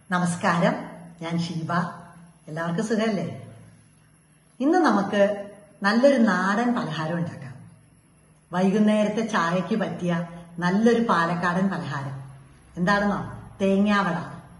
നമസ്കാരം ഞാൻ ഷീബ എല്ലാവർക്കും സുഖമല്ലേ ഇന്ന് നമുക്ക് നല്ലൊരു നാടൻ പലഹാരം ഉണ്ടാക്കാം വൈകുന്നേരത്തെ ചായക്ക് പറ്റിയ നല്ലൊരു പാലക്കാടൻ പലഹാരം എന്താണെന്നോ തേങ്ങാവട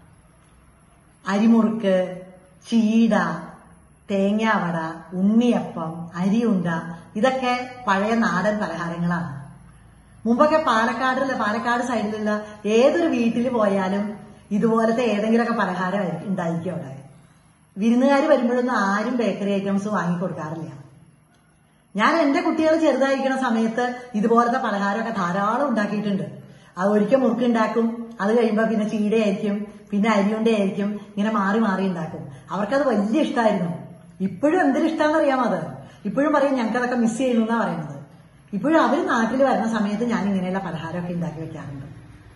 അരിമുറുക്ക് ചീട തേങ്ങാവട ഉണ്ണിയപ്പം അരിയുണ്ട ഇതൊക്കെ പഴയ നാടൻ പലഹാരങ്ങളാണ് മുമ്പൊക്കെ പാലക്കാടിലെ പാലക്കാട് സൈഡിലുള്ള ഏതൊരു വീട്ടിൽ പോയാലും ഇതുപോലത്തെ ഏതെങ്കിലുമൊക്കെ പലഹാരം ഉണ്ടായിരിക്കും അവിടെ വിരുന്നുകാർ വരുമ്പോഴൊന്നും ആരും ബേക്കറി ഐറ്റംസ് വാങ്ങിക്കൊടുക്കാറില്ല ഞാൻ എന്റെ കുട്ടികൾ ചെറുതായിരിക്കുന്ന സമയത്ത് ഇതുപോലത്തെ പലഹാരമൊക്കെ ധാരാളം ഉണ്ടാക്കിയിട്ടുണ്ട് അത് ഒരിക്കൽ മുറുക്ക് ഉണ്ടാക്കും അത് കഴിയുമ്പോൾ പിന്നെ ചീടയായിരിക്കും പിന്നെ അരിയുണ്ടയായിരിക്കും ഇങ്ങനെ മാറി മാറി ഉണ്ടാക്കും അവർക്കത് വലിയ ഇഷ്ടമായിരുന്നു ഇപ്പോഴും എന്തൊരു ഇഷ്ടമാണെന്ന് അറിയാമോ അത് ഇപ്പോഴും പറയും ഞങ്ങൾക്കതൊക്കെ മിസ് ചെയ്യുന്നു എന്നാ പറയുന്നത് ഇപ്പോഴും അവർ നാട്ടിൽ വരുന്ന സമയത്ത് ഞാൻ ഇങ്ങനെയുള്ള പലഹാരമൊക്കെ ഉണ്ടാക്കി വെക്കാറുണ്ട്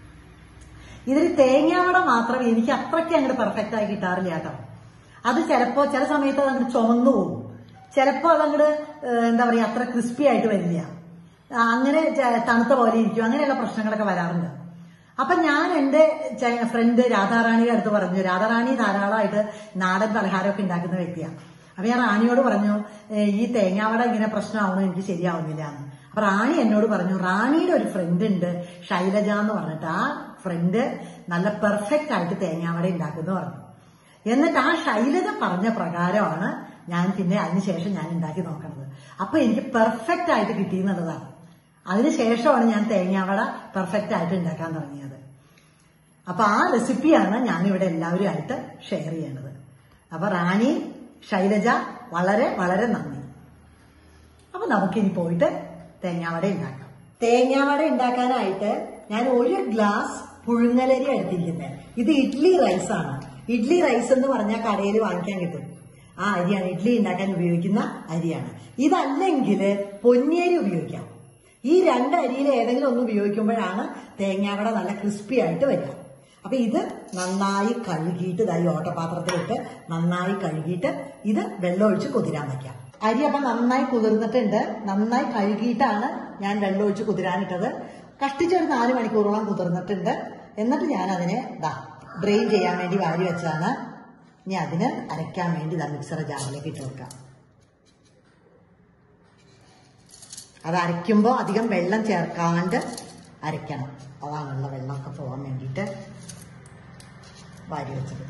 ഇതിൽ തേങ്ങാവട മാത്രം എനിക്ക് അത്രയ്ക്ക് അങ്ങോട്ട് പെർഫെക്റ്റ് ആയി കിട്ടാറില്ല കേട്ടോ അത് ചിലപ്പോ ചില സമയത്ത് അത് അങ്ങോട്ട് ചുമന്നു പോകും ചിലപ്പോ അതങ്ങോട്ട് എന്താ പറയാ അത്ര ക്രിസ്പി ആയിട്ട് വരില്ല ആ, അങ്ങനെ ച- തണുത്ത പോലെ ഇരിക്കും അങ്ങനെയുള്ള പ്രശ്നങ്ങളൊക്കെ വരാറുണ്ട് അപ്പൊ ഞാൻ എന്റെ ചെ- ഫ്രണ്ട് രാധാറാണിയുടെ അടുത്ത് പറഞ്ഞു രാധാറാണി ധാരാളമായിട്ട് നാടൻ പലഹാരമൊക്കെ ഉണ്ടാക്കുന്ന വ്യക്തിയാണ് അപ്പൊ ഞാൻ റാണിയോട് പറഞ്ഞു "ഏ, ഈ തേങ്ങാവട ഇങ്ങനെ പ്രശ്നമാവണം എനിക്ക് ശരിയാവുന്നില്ല എന്ന് അപ്പൊ റാണി എന്നോട് പറഞ്ഞു റാണിയുടെ ഒരു ഫ്രണ്ട് ഉണ്ട് ശൈലജ എന്ന് പറഞ്ഞിട്ട് ആ ഫ്രണ്ട് നല്ല പെർഫെക്റ്റ് ആയിട്ട് തേങ്ങാവട ഉണ്ടാക്കുന്നു പറഞ്ഞു എന്നിട്ട് ആ ശൈലജ പറഞ്ഞ പ്രകാരമാണ് ഞാൻ പിന്നെ അതിനുശേഷം ഞാൻ ഉണ്ടാക്കി നോക്കണത് അപ്പൊ എനിക്ക് പെർഫെക്റ്റ് ആയിട്ട് കിട്ടിയെന്നുള്ളതാണ് അതിനുശേഷമാണ് ഞാൻ തേങ്ങാവട പെർഫെക്റ്റ് ആയിട്ട് ഉണ്ടാക്കാൻ തുടങ്ങിയത് അപ്പൊ ആ റെസിപ്പിയാണ് ഞാൻ ഇവിടെ എല്ലാവരുമായിട്ട് ഷെയർ ചെയ്യണത് അപ്പൊ റാണി ശൈലജ വളരെ വളരെ നന്ദി അപ്പൊ നമുക്കിനി പോയിട്ട് തേങ്ങാവട ഉണ്ടാക്കാം തേങ്ങാവട ഉണ്ടാക്കാനായിട്ട് ഞാൻ ഒരു ഗ്ലാസ് പുഴുങ്ങലരി എടുത്തിരിക്കുന്നത് ഇത് ഇഡ്ലി റൈസ് ആണ് ഇഡ്ലി റൈസ് എന്ന് പറഞ്ഞാൽ കടയിൽ വാങ്ങിക്കാൻ കിട്ടും ആ അരിയാണ് ഇഡ്ലി ഉണ്ടാക്കാൻ ഉപയോഗിക്കുന്ന അരിയാണ് ഇതല്ലെങ്കിൽ പൊന്നിയരി ഉപയോഗിക്കാം ഈ രണ്ട് അരിയിൽ ഏതെങ്കിലും ഒന്ന് ഉപയോഗിക്കുമ്പോഴാണ് തേങ്ങാവട നല്ല ക്രിസ്പി ആയിട്ട് വരിക അപ്പൊ ഇത് നന്നായി കഴുകിയിട്ട് ഇതായി ഓട്ടപാത്രത്തിലിട്ട് നന്നായി കഴുകിയിട്ട് ഇത് വെള്ളമൊഴിച്ച് കുതിരാൻ വയ്ക്കാം അരി അപ്പൊ നന്നായി കുതിർന്നിട്ടുണ്ട് നന്നായി കഴുകിയിട്ടാണ് ഞാൻ വെള്ളമൊഴിച്ച് കുതിരാനിട്ടത് കഷ്ടിച്ച് ഒരു നാല് മണിക്കൂറോളം കുതിർന്നിട്ടുണ്ട് എന്നിട്ട് ഞാൻ അതിനെ ദാ ഡ്രെയിൻ ചെയ്യാൻ വേണ്ടി വാരി വെച്ചതാണ് ഇനി അതിന് അരയ്ക്കാൻ വേണ്ടി ഇതാ മിക്സർ ജാറിലേക്ക് ഇട്ട് വെക്കാം അത് അരയ്ക്കുമ്പോൾ അധികം വെള്ളം ചേർക്കാണ്ട് അരയ്ക്കണം അതാണുള്ള വെള്ളമൊക്കെ പോകാൻ വേണ്ടിയിട്ട് വാരി വെച്ചത്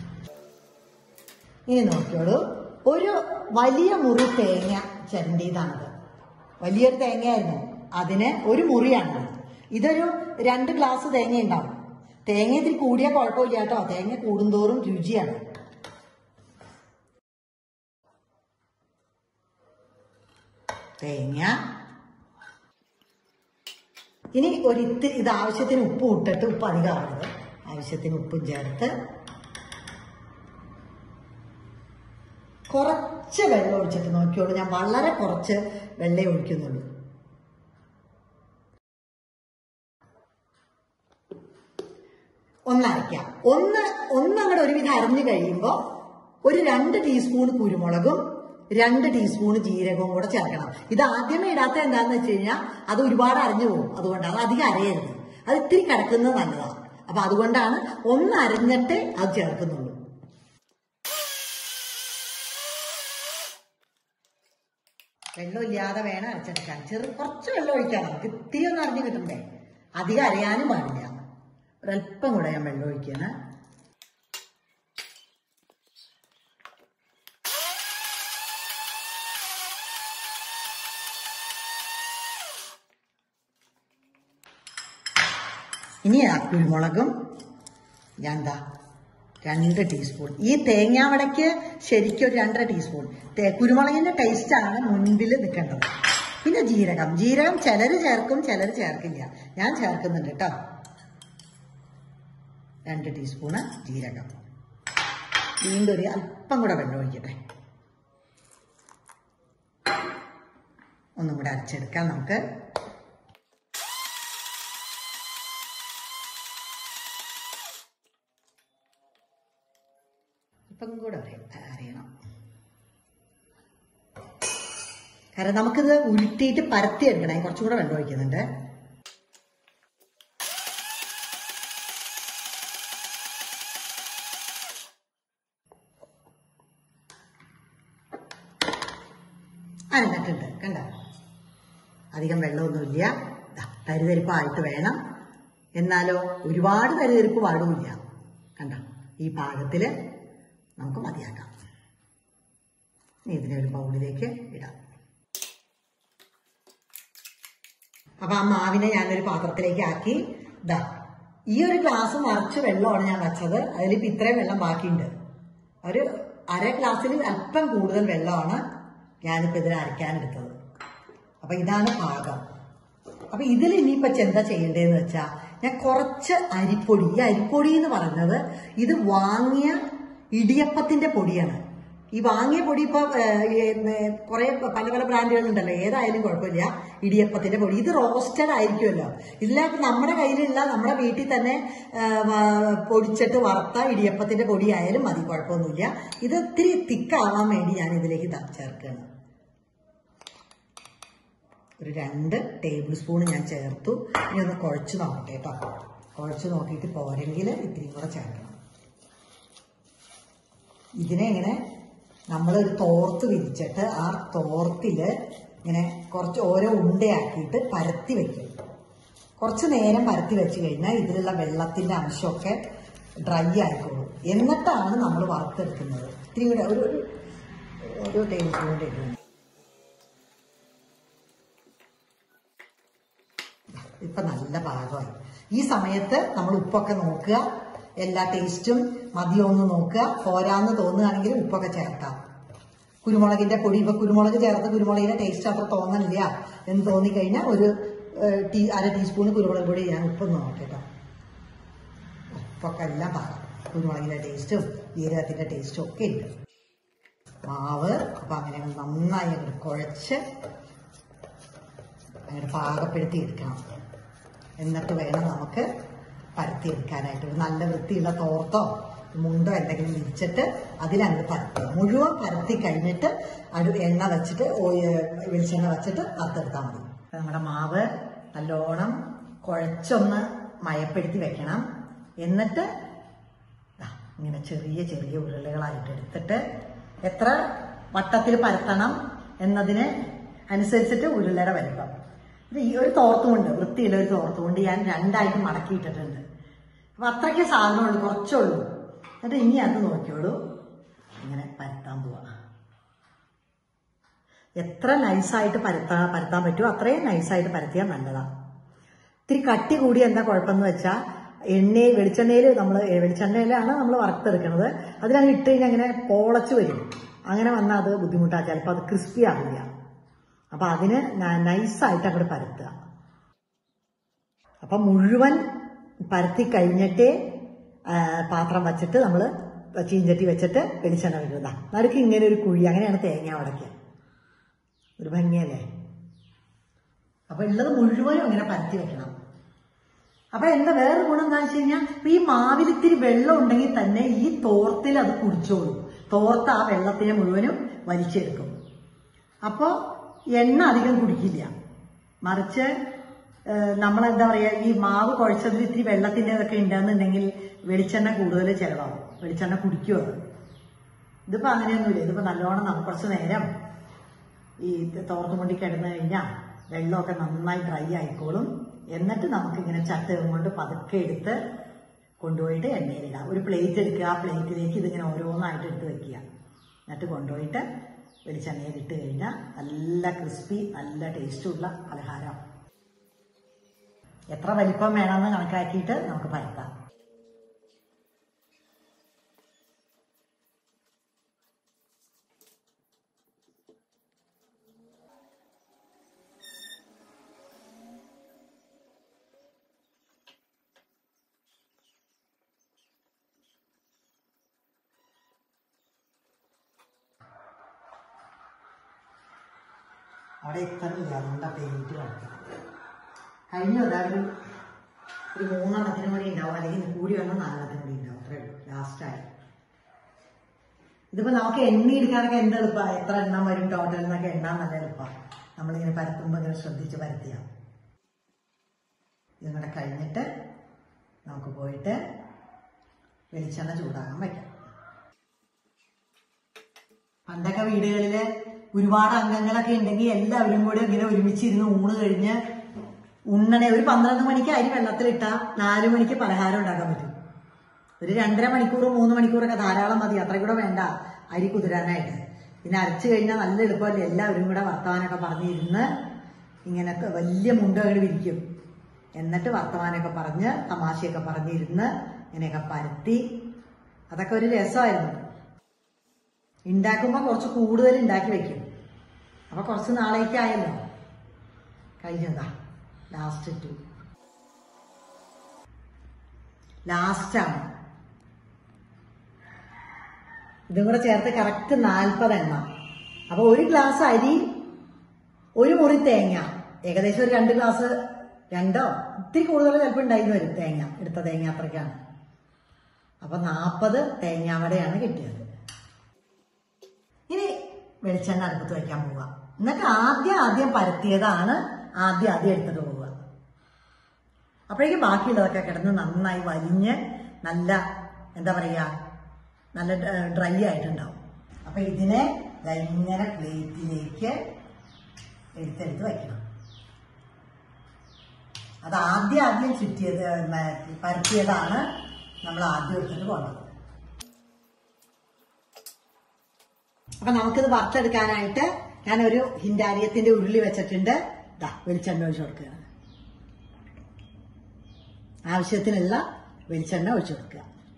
ഇനി നോക്കിയോളൂ ഒരു വലിയ മുറി തേങ്ങ ചിരണ്ടിയതാണത് വലിയൊരു തേങ്ങയായിരുന്നു അതിന് ഒരു മുറിയാണ് ഇതൊരു രണ്ട് ഗ്ലാസ് തേങ്ങ ഉണ്ടാവും തേങ്ങ ഇതിൽ കൂടിയ കുഴപ്പമില്ല കേട്ടോ തേങ്ങ കൂടുന്തോറും രുചിയാണ് തേങ്ങ ഇനി ഒരു ഇത്തിരി ഇത് ആവശ്യത്തിന് ഉപ്പ് ഇട്ടിട്ട് ഉപ്പ് അധികമാവരുത് ആവശ്യത്തിന് ഉപ്പും ചേർത്ത് കുറച്ച് വെള്ളം ഒഴിച്ചിട്ട് നോക്കിയോളൂ ഞാൻ വളരെ കുറച്ച് വെള്ളമേ ഒഴിക്കുന്നുള്ളൂ ഒന്നരയ്ക്കാം ഒന്ന് ഒന്നങ്ങടെ ഒരുവിധം അരിഞ്ഞു കഴിയുമ്പോൾ ഒരു രണ്ട് ടീസ്പൂൺ കുരുമുളകും രണ്ട് ടീസ്പൂൺ ജീരകവും കൂടെ ചേർക്കണം ഇത് ആദ്യമേ ഇടാത്ത എന്താന്ന് വെച്ച് കഴിഞ്ഞാൽ അത് ഒരുപാട് അരഞ്ഞു പോകും അതുകൊണ്ടാണ് അധികം അരയരുത് അത് ഇത്തിരി കിടക്കുന്നത് നല്ലതാണ് അപ്പൊ അതുകൊണ്ടാണ് ഒന്ന് അരഞ്ഞിട്ടേ അത് ചേർക്കുന്നുള്ളൂ വെള്ളമില്ലാതെ വേണം അരച്ചെടുക്കാൻ ചെറു കുറച്ച് വെള്ളം ഒഴിക്കാം നമുക്ക് ഇത്തിരി ഒന്ന് അറിഞ്ഞു കിട്ടണ്ടേ അധികം അരയാനും പാടില്ല ഒരല്പം കൂടെ ഞാൻ വെള്ളം ഒഴിക്കുകയാണ് ഇനി ആ കുരുമുളകും ഞാൻ ദാ രണ്ട് ടീസ്പൂൺ ഈ തേങ്ങാവടയ്ക്ക് ശരിക്കും ഒരു രണ്ടര ടീസ്പൂൺ തേ- കുരുമുളകിന്റെ ടേസ്റ്റാണ് മുൻപിൽ നിൽക്കേണ്ടത് പിന്നെ ജീരകം ജീരകം ചിലര് ചേർക്കും ചിലർ ചേർക്കില്ല ഞാൻ ചേർക്കുന്നുണ്ട് കേട്ടോ രണ്ട് ടീസ്പൂണ് ജീരകം വീണ്ടും ഒരു അല്പം കൂടെ വെള്ളം ഒഴിക്കട്ടെ ഒന്നും കൂടെ അരച്ചെടുക്കാം നമുക്ക് ഇപ്പം കൂടെ അറിയ- അറിയണം കാരണം നമുക്കിത് ഉരുട്ടിയിട്ട് പരത്തി എടുക്കണേ കുറച്ചും കൂടെ വെള്ളം ഒഴിക്കുന്നുണ്ട് ഉണ്ട് കണ്ട അധികം വെള്ളമൊന്നുമില്ല ദാ, തരിതരിപ്പായിട്ട് വേണം എന്നാലോ ഒരുപാട് തരിതരിപ്പ് പാടുമില്ല കണ്ട ഈ പാകത്തില് നമുക്ക് മതിയാക്കാം ഇനി ഇതിനെ ഒരു ബൗളിലേക്ക് ഇടാം അപ്പൊ ആ മാവിനെ ഞാനൊരു പാത്രത്തിലേക്ക് ആക്കി ഇതാ ഈ ഒരു ഗ്ലാസ് നിറച്ച് വെള്ളമാണ് ഞാൻ വെച്ചത് അതിലിപ്പോ ഇത്രയും വെള്ളം ബാക്കിയുണ്ട് ഒരു അര ഗ്ലാസ്സിൽ അല്പം കൂടുതൽ വെള്ളമാണ് ഞാനിപ്പോ ഇതിൽ അരയ്ക്കാനെടുത്തത് അപ്പൊ ഇതാണ് പാകം അപ്പൊ ഇതിൽ ഇനിയിപ്പോ എന്താ ചെയ്യേണ്ടതെന്ന് വെച്ചാ ഞാൻ കുറച്ച് അരിപ്പൊടി ഈ അരിപ്പൊടി എന്ന് പറഞ്ഞത് ഇത് വാങ്ങിയ ഇടിയപ്പത്തിന്റെ പൊടിയാണ് ഈ വാങ്ങിയ പൊടി ഇപ്പൊ കുറെ പല പല ബ്രാൻഡുകൾ ഉണ്ടല്ലോ ഏതായാലും കുഴപ്പമില്ല ഇടിയപ്പത്തിന്റെ പൊടി ഇത് റോസ്റ്റഡ് ആയിരിക്കുമല്ലോ ഇല്ല ഇപ്പൊ നമ്മുടെ കയ്യിലുള്ള നമ്മുടെ വീട്ടിൽ തന്നെ ആ, വ- പൊടിച്ചിട്ട് വറുത്ത ഇടിയപ്പത്തിന്റെ പൊടി ആയാലും മതി കുഴപ്പമൊന്നുമില്ല ഇത് ഇത്തിരി തിക്കാവാൻ വേണ്ടി ഞാൻ ഇതിലേക്ക് ദാ ചേർക്കുകയാണ് ഒരു രണ്ട് ടേബിൾ സ്പൂൺ ഞാൻ ചേർത്തു ഇനി ഒന്ന് കുഴച്ച് നോക്കട്ടെ കേട്ടോ കുഴച്ച് നോക്കിയിട്ട് പോരെങ്കിൽ ഇത്തിരി കൂടെ ചേർക്കണം ഇതിനെ ഇങ്ങനെ നമ്മളൊരു തോർത്ത് വിരിച്ചിട്ട് ആ തോർത്തില് ഇങ്ങനെ കുറച്ച് ഓരോ ഉണ്ടയാക്കിയിട്ട് പരത്തി വെക്കും കുറച്ച് നേരം പരത്തി വെച്ച് കഴിഞ്ഞാൽ ഇതിലുള്ള വെള്ളത്തിന്റെ അംശമൊക്കെ ഡ്രൈ ആയിക്കോളും എന്നിട്ടാണ് നമ്മൾ വറുത്തെടുക്കുന്നത് ഇത്തിരി കൂടെ ഒരു ഒരു ഒരു ടേബിൾ സ്പൂൺ ഇടുന്നു ഇപ്പൊ നല്ല പാകമായി ഈ സമയത്ത് നമ്മൾ ഉപ്പൊക്കെ നോക്കുക എല്ലാ ടേസ്റ്റും മതിയോ എന്ന് നോക്കുക പോരാന്ന് തോന്നുകയാണെങ്കിൽ ഉപ്പൊക്കെ ചേർക്കാം കുരുമുളകിന്റെ പൊടി ഇപ്പൊ കുരുമുളക് ചേർത്ത് കുരുമുളകിന്റെ ടേസ്റ്റ് അത്ര തോന്നണില്ല എന്ന് തോന്നിക്കഴിഞ്ഞാൽ ഒരു ഏഹ്, ടീ അര ടീസ്പൂൺ കുരുമുളക് പൊടി ഞാൻ ഉപ്പൊന്ന് നോക്കട്ടോ ഉപ്പൊക്കെ എല്ലാം പാകം കുരുമുളകിന്റെ ടേസ്റ്റും ജീരകത്തിന്റെ ടേസ്റ്റും ഒക്കെ ഉണ്ട് മാവ് അപ്പൊ അങ്ങനെ നന്നായി അങ്ങോട്ട് കുഴച്ച് അങ്ങനെ പാകപ്പെടുത്തി എടുക്കണം എന്നിട്ട് വേണം നമുക്ക് പരത്തി എടുക്കാനായിട്ട് ഒരു നല്ല വൃത്തിയുള്ള തോർത്തോ മുണ്ടോ എന്തെങ്കിലും വിരിച്ചിട്ട് അതിലങ്ങോട്ട് പരത്തുക മുഴുവൻ പരത്തി കഴിഞ്ഞിട്ട് അത് എണ്ണ വെച്ചിട്ട് ഓയ- വെളിച്ചെണ്ണ വെച്ചിട്ട് വറുത്തെടുത്താൽ മതി അപ്പൊ നമ്മുടെ മാവ് നല്ലോണം കുഴച്ചൊന്ന് മയപ്പെടുത്തി വെക്കണം എന്നിട്ട് ദാ ഇങ്ങനെ ചെറിയ ചെറിയ ഉരുളകളായിട്ട് എടുത്തിട്ട് എത്ര വട്ടത്തിൽ പരത്തണം എന്നതിന് അനുസരിച്ചിട്ട് ഉരുളയുടെ വലിപ്പം ഇത് ഈ ഒരു തോർത്തുമുണ്ട് വൃത്തിയുള്ള ഒരു തോർത്തുമുണ്ട് ഞാൻ രണ്ടായിട്ട് മടക്കിയിട്ടിട്ടുണ്ട് അപ്പൊ അത്രയ്ക്ക് സാധനമുള്ളൂ കുറച്ചേ ഉള്ളൂ എന്നിട്ട് ഇനി അത് നോക്കിയോളൂ ഇങ്ങനെ പരത്താൻ പോവാ എത്ര നൈസായിട്ട് പരത്താ പരത്താൻ പറ്റുമോ അത്രയും നൈസായിട്ട് പരത്തിയാൽ നല്ലതാണ് ഇത്തിരി കട്ടി കൂടി എന്താ കുഴപ്പമെന്ന് വെച്ചാൽ എണ്ണയിൽ വെളിച്ചെണ്ണയിൽ നമ്മൾ വെളിച്ചെണ്ണയിലാണ് നമ്മൾ വറുത്തെടുക്കുന്നത് അതിലങ്ങ് ഇട്ട് കഴിഞ്ഞാൽ അങ്ങനെ പോളച്ച് വരും അങ്ങനെ വന്നാൽ അത് ബുദ്ധിമുട്ടാണ് ചിലപ്പോൾ അത് ക്രിസ്പി ആവില്ല അപ്പം അതിന് ന- നൈസായിട്ട് അങ്ങോട്ട് പരത്തുക അപ്പം മുഴുവൻ പരത്തി കഴിഞ്ഞിട്ടേ ആ, പാത്രം വച്ചിട്ട് നമ്മൾ ചീഞ്ചട്ടി വെച്ചിട്ട് വെളിച്ചെണ്ണ വിടുക നടുക്ക് ഇങ്ങനെ ഒരു കുഴി അങ്ങനെയാണ് തേങ്ങ ഉടയ്ക്കുക ഒരു ഭംഗിയല്ലേ അപ്പൊ ഉള്ളത് മുഴുവനും ഇങ്ങനെ പരത്തി വെക്കണം അപ്പൊ എന്താ വേറെ ഗുണം എന്താ വെച്ച് കഴിഞ്ഞാൽ ഈ മാവിൽ ഇത്തിരി വെള്ളം ഉണ്ടെങ്കിൽ തന്നെ ഈ തോർത്തിൽ അത് കുടിച്ചോളും തോർത്ത് ആ വെള്ളത്തിനെ മുഴുവനും വലിച്ചെടുക്കും അപ്പോൾ എണ്ണ അധികം കുടിക്കില്ല മറിച്ച് ഏഹ്, നമ്മളെന്താ പറയാ ഈ മാവ് കുഴച്ചതിൽ ഇത്തിരി വെള്ളത്തിന്റെ ഇതൊക്കെ ഉണ്ടെന്നുണ്ടെങ്കിൽ വെളിച്ചെണ്ണ കൂടുതൽ ചിലവാകും വെളിച്ചെണ്ണ കുടിക്കുമോ അത് ഇതിപ്പോ അങ്ങനെയൊന്നുമില്ല ഇതിപ്പോ നല്ലോണം നമുക്ക് കുറച്ച് നേരം ഈ തോർത്തും കൊണ്ടി കിടന്നു കഴിഞ്ഞാൽ വെള്ളമൊക്കെ നന്നായി ഡ്രൈ ആയിക്കോളും എന്നിട്ട് നമുക്ക് ഇങ്ങനെ ചട്ടകം കൊണ്ട് പതുക്കെ എടുത്ത് കൊണ്ടുപോയിട്ട് എണ്ണയിലിടാം ഒരു പ്ലേറ്റ് എടുക്കുക ആ പ്ലേറ്റിലേക്ക് ഇതിങ്ങനെ ഓരോന്നായിട്ട് എടുത്ത് വെക്കുക എന്നിട്ട് കൊണ്ടുപോയിട്ട് വെളിച്ചെണ്ണയിൽ ഇട്ട് കഴിഞ്ഞാൽ നല്ല ക്രിസ്പി നല്ല ടേസ്റ്റുള്ള പലഹാരം എത്ര വലിപ്പം വേണമെന്ന് കണക്കാക്കിയിട്ട് നമുക്ക് പരത്താം അവിടെ എത്തണില്ല അതുകൊണ്ട് ആ പെയിന്റ് കളിക്കണം കഴിഞ്ഞു അതായത് ഒരു മൂന്നെണ്ണത്തിന് കൂടി ഉണ്ടാവും അല്ലെങ്കിൽ ഇന്ന് കൂടി വന്നാൽ നാലെണ്ണത്തിന് കൂടി ഉണ്ടാവും അത്രേ ഉള്ളൂ ലാസ്റ്റായി ഇതിപ്പോ നമുക്ക് എണ്ണ എടുക്കാനൊക്കെ എന്ത് എളുപ്പമാണ് എത്ര എണ്ണം വരും ടോട്ടൽ എന്നൊക്കെ എണ്ണാൻ നല്ല എളുപ്പമാണ് നമ്മളിങ്ങനെ പരത്തുമ്പോൾ ഇങ്ങനെ ശ്രദ്ധിച്ച് പരത്തിയാ ഇതും കൂടെ കഴിഞ്ഞിട്ട് നമുക്ക് പോയിട്ട് വെളിച്ചെണ്ണ ചൂടാകാൻ പറ്റും പണ്ടൊക്കെ വീടുകളില് ഒരുപാട് അംഗങ്ങളൊക്കെ ഉണ്ടെങ്കിൽ എല്ലാവരും കൂടെ ഇങ്ങനെ ഒരുമിച്ചിരുന്ന് ഊണ് കഴിഞ്ഞ് ഉണ്ണണേ ഒരു പന്ത്രണ്ട് മണിക്ക് അരി വെള്ളത്തിലിട്ടാ നാലു മണിക്ക് പലഹാരം ഉണ്ടാക്കാൻ പറ്റും ഒരു രണ്ടര മണിക്കൂർ മൂന്ന് മണിക്കൂറൊക്കെ ധാരാളം മതി അത്ര കൂടെ വേണ്ട അരി കുതിരാനായിട്ട് പിന്നെ അരച്ചു കഴിഞ്ഞാൽ നല്ല എളുപ്പമല്ലേ എല്ലാവരും കൂടെ വർത്തമാനമൊക്കെ പറഞ്ഞിരുന്ന് ഇങ്ങനത്തെ വലിയ മുണ്ട് അങ്ങോട്ട് വിരിക്കും എന്നിട്ട് വർത്തമാനമൊക്കെ പറഞ്ഞ് തമാശയൊക്കെ പറഞ്ഞിരുന്ന് ഇങ്ങനെയൊക്കെ പരത്തി അതൊക്കെ ഒരു രസമായിരുന്നു ഉണ്ടാക്കുമ്പോൾ കുറച്ച് കൂടുതൽ ഉണ്ടാക്കി വെക്കും അപ്പൊ കുറച്ച് നാളേക്കായല്ലോ കഴിഞ്ഞതാ ലാസ്റ്റ് ടു ലാസ്റ്റാണ് ഇതും കൂടെ ചേർത്ത് കറക്റ്റ് നാൽപ്പത് എണ്ണ അപ്പൊ ഒരു ഗ്ലാസ് അരി ഒരു മുറി തേങ്ങ ഏകദേശം ഒരു രണ്ട് ഗ്ലാസ് രണ്ടോ ഇത്തിരി കൂടുതൽ ചിലപ്പോൾ ഉണ്ടായിരുന്നു വരും തേങ്ങ എടുത്ത തേങ്ങ അത്രയ്ക്കാണ് അപ്പൊ നാൽപ്പത് തേങ്ങാവടയാണ് കിട്ടിയത് ഇനി വെളിച്ചെണ്ണ അടുപ്പത്ത് വയ്ക്കാൻ പോവുക എന്നിട്ട് ആദ്യം ആദ്യം പരത്തിയതാണ് ആദ്യം ആദ്യം എടുത്തിട്ട് പോവുക അപ്പോഴേക്കും ബാക്കിയുള്ളതൊക്കെ കിടന്ന് നന്നായി വലിഞ്ഞ് നല്ല എന്താ പറയുക നല്ല ഡ്രൈ ആയിട്ടുണ്ടാവും അപ്പൊ ഇതിനെ ദാ ഇങ്ങനെ പ്ലേറ്റിലേക്ക് എടുത്തെടുത്ത് വയ്ക്കണം അത് ആദ്യം ആദ്യം ചുറ്റിയത് മ- പരത്തിയതാണ് നമ്മൾ ആദ്യം എടുത്തിട്ട് പോകേണ്ടത് അപ്പൊ നമുക്കിത് വറുത്തെടുക്കാനായിട്ട് ഞാൻ ഒരു ഹിന്ദാരിയത്തിന്റെ ഉരുളി വെച്ചിട്ടുണ്ട് ദാ വെളിച്ചെണ്ണ ഒഴിച്ചു കൊടുക്കുകയാണ് ആവശ്യത്തിനുള്ള വെളിച്ചെണ്ണ ഒഴിച്ചു കൊടുക്കുക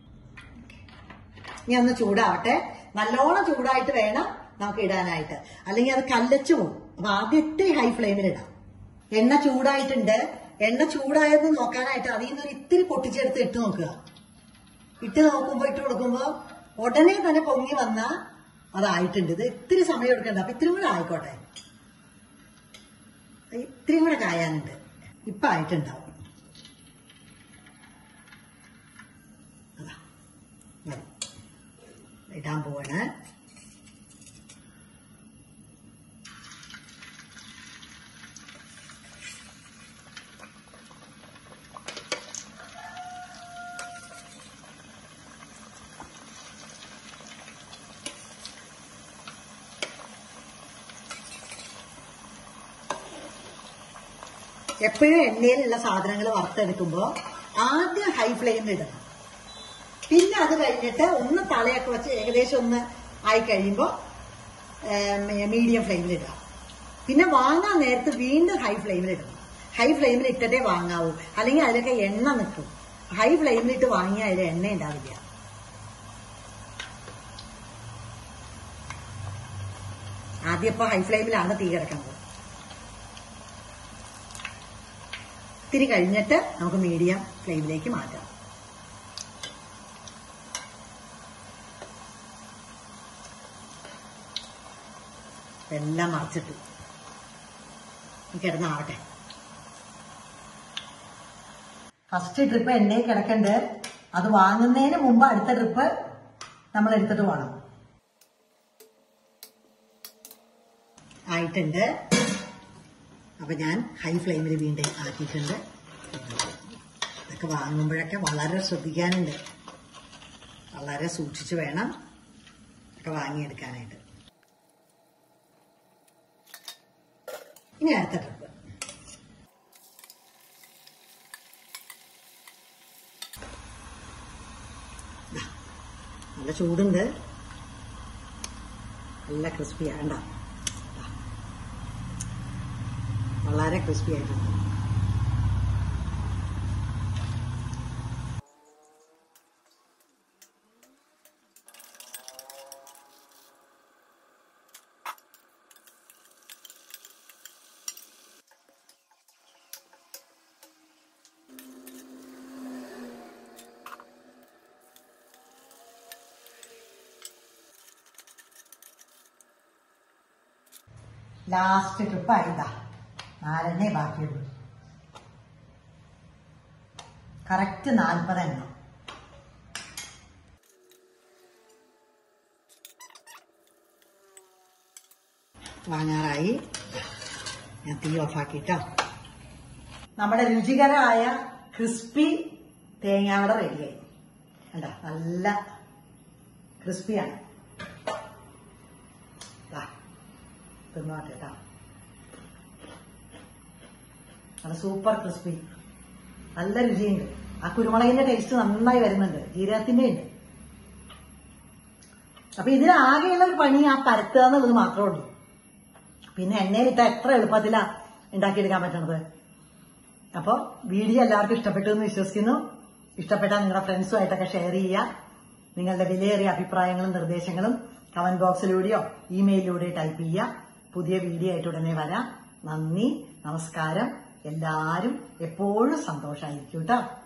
ഇനി ഒന്ന് ചൂടാവട്ടെ നല്ലോണം ചൂടായിട്ട് വേണം നമുക്ക് ഇടാനായിട്ട് അല്ലെങ്കിൽ അത് കല്ലച്ചു പോകും അപ്പൊ ആദ്യം ഇത്തിരി ഹൈ ഫ്ലെയിമിൽ ഇടാം എണ്ണ ചൂടായിട്ടുണ്ട് എണ്ണ ചൂടായെന്ന് നോക്കാനായിട്ട് അതിൽ നിന്ന് ഒരു ഇത്തിരി പൊട്ടിച്ചെടുത്ത് ഇട്ട് നോക്കുക ഇട്ട് നോക്കുമ്പോ ഇട്ട് കൊടുക്കുമ്പോ ഉടനെ തന്നെ പൊങ്ങി വന്ന അതായിട്ടുണ്ട് ഇത് ഇത്തിരി സമയം എടുക്കണ്ട അപ്പൊ ഇത്തിരി കൂടെ ആയിക്കോട്ടെ ഇത്തിരി കൂടെ കായാനുണ്ട് ഇപ്പൊ ആയിട്ടുണ്ടാവും അതാ മതി. ഇടാൻ പോവാണ് എപ്പോഴും എണ്ണയിലുള്ള സാധനങ്ങൾ വറുത്തെടുക്കുമ്പോൾ ആദ്യം ഹൈ ഫ്ലെയിമിൽ ഇടണം പിന്നെ അത് കഴിഞ്ഞിട്ട് ഒന്ന് തലയൊക്കെ വെച്ച് ഏകദേശം ഒന്ന് ആയി കഴിയുമ്പോൾ മീഡിയം ഫ്ലെയിമിൽ ഇടുക പിന്നെ വാങ്ങാൻ നേരത്ത് വീണ്ടും ഹൈ ഫ്ലെയിമിൽ ഇടണം ഹൈ ഫ്ലെയിമിൽ ഇട്ടിട്ടേ വാങ്ങാവൂ അല്ലെങ്കിൽ അതിലൊക്കെ എണ്ണ നിൽക്കും ഹൈ ഫ്ലെയിമിൽ ഇട്ട് വാങ്ങിയാൽ അതിൽ എണ്ണ ഉണ്ടാവില്ല ആദ്യം ഇപ്പൊ ഹൈ ഫ്ലെയിമിലാണ് തീ കിടക്കുന്നത് ഇത്തിരി കഴിഞ്ഞിട്ട് നമുക്ക് മീഡിയം ഫ്ലെയിമിലേക്ക് മാറ്റാം എല്ലാം മറച്ചിട്ടു കിടന്നാവട്ടെ ഫസ്റ്റ് ട്രിപ്പ് എണ്ണയിൽ കിടക്കണ്ട് അത് വാങ്ങുന്നതിന് മുമ്പ് അടുത്ത ട്രിപ്പ് നമ്മൾ എടുത്തിട്ട് പോകണം ആയിട്ടുണ്ട് അപ്പൊ ഞാൻ ഹൈ ഫ്ലെയിമിൽ വീണ്ടും ആക്കിയിട്ടുണ്ട് ഇതൊക്കെ വാങ്ങുമ്പോഴൊക്കെ വളരെ ശ്രദ്ധിക്കാനുണ്ട് വളരെ സൂക്ഷിച്ച് വേണം ഒക്കെ വാങ്ങിയെടുക്കാനായിട്ട് ഇനി അടുത്ത ട്രിപ്പ് ദാ, നല്ല ചൂടുണ്ട് നല്ല ക്രിസ്പി ആണ്ട വളരെ ക്രിസ്പി ആയിട്ടുണ്ട് ലാസ്റ്റ് ട്രിപ്പ് ആയിതാ നാലെണ്ണേ ബാക്കിയുള്ളൂ കറക്റ്റ് നാൽപ്പത് എണ്ണം വാങ്ങാറായി ഞാൻ തീ ഓഫാക്കിട്ടോ നമ്മുടെ രുചികരമായ ക്രിസ്പി തേങ്ങാവട റെഡിയായി കണ്ടോ നല്ല ക്രിസ്പിയാണ് ദാ തിന്നോട്ടെ കേട്ടോ നല്ല സൂപ്പർ ക്രിസ്പി നല്ല രുചിയുണ്ട് ആ കുരുമുളകിന്റെ ടേസ്റ്റ് നന്നായി വരുന്നുണ്ട് ജീരകത്തിന്റെ ഉണ്ട് അപ്പൊ ഇതിനാകെയുള്ള ഒരു പണി ആ പരത്തുക എന്നുള്ളത് മാത്രമേ ഉള്ളൂ പിന്നെ എണ്ണയിലിട്ട എത്ര എളുപ്പത്തിലാ ഉണ്ടാക്കിയെടുക്കാൻ പറ്റണത് അപ്പൊ വീഡിയോ എല്ലാവർക്കും ഇഷ്ടപ്പെട്ടു എന്ന് വിശ്വസിക്കുന്നു ഇഷ്ടപ്പെട്ടാൽ നിങ്ങളുടെ ഫ്രണ്ട്സുമായിട്ടൊക്കെ ഷെയർ ചെയ്യുക നിങ്ങളുടെ വിലയേറിയ അഭിപ്രായങ്ങളും നിർദ്ദേശങ്ങളും കമന്റ് ബോക്സിലൂടെയോ ഇമെയിലിലൂടെയോ ടൈപ്പ് ചെയ്യുക പുതിയ വീഡിയോ ആയിട്ട് ഉടനെ വരാം നന്ദി നമസ്കാരം എല്ലാവരും എപ്പോഴും സന്തോഷമായിരിക്കും കേട്ടോ